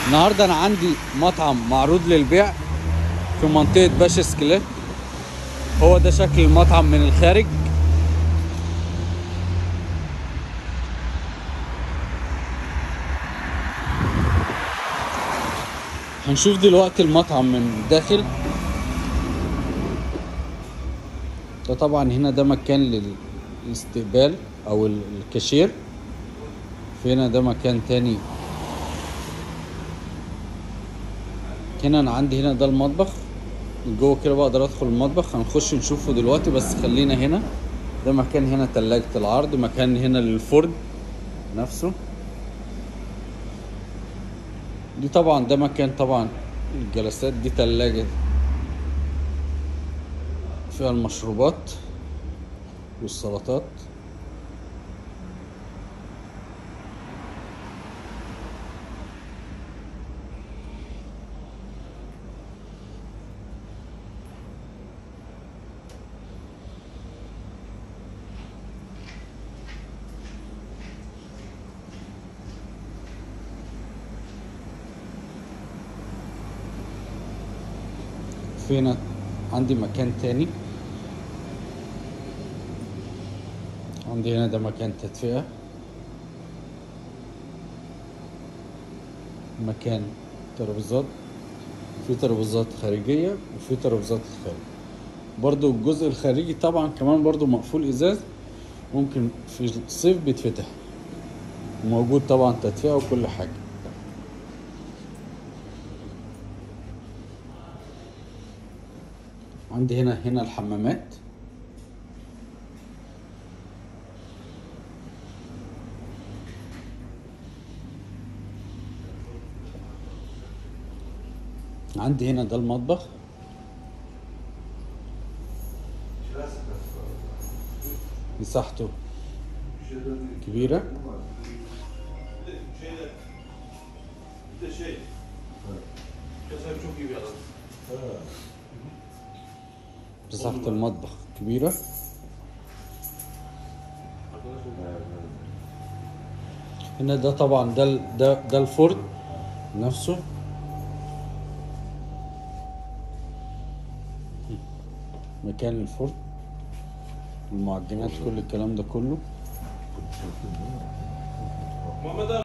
النهارده انا عندي مطعم معروض للبيع في منطقة باشا سكليت هو ده شكل المطعم من الخارج هنشوف دلوقتي المطعم من الداخل ده طبعا هنا ده مكان للاستقبال او ال- الكاشير في هنا ده مكان تاني هنا انا عندي هنا ده المطبخ من جوه كده بقدر ادخل المطبخ هنخش نشوفه دلوقتي بس خلينا هنا ده مكان هنا تلاجة العرض مكان هنا للفرن نفسه دي طبعا ده مكان طبعا الجلسات دي تلاجة فيها المشروبات والسلطات في هنا عندي مكان تاني عندي هنا ده مكان تدفئة مكان ترابيزات في ترابيزات خارجية وفي ترابيزات خارج برضو الجزء الخارجي طبعا كمان برضو مقفول ازاز ممكن في الصيف بيتفتح وموجود طبعا تدفئة وكل حاجة عندي هنا هنا الحمامات عندي هنا ده المطبخ مساحته كبيرة Şeyde bir de şey. Kasap çok iyi bir adam. مساحة المطبخ كبيرة هنا ده طبعا ده ال- ده ده الفرن نفسه مكان الفرن المعجنات كل الكلام ده كله Muhammed abi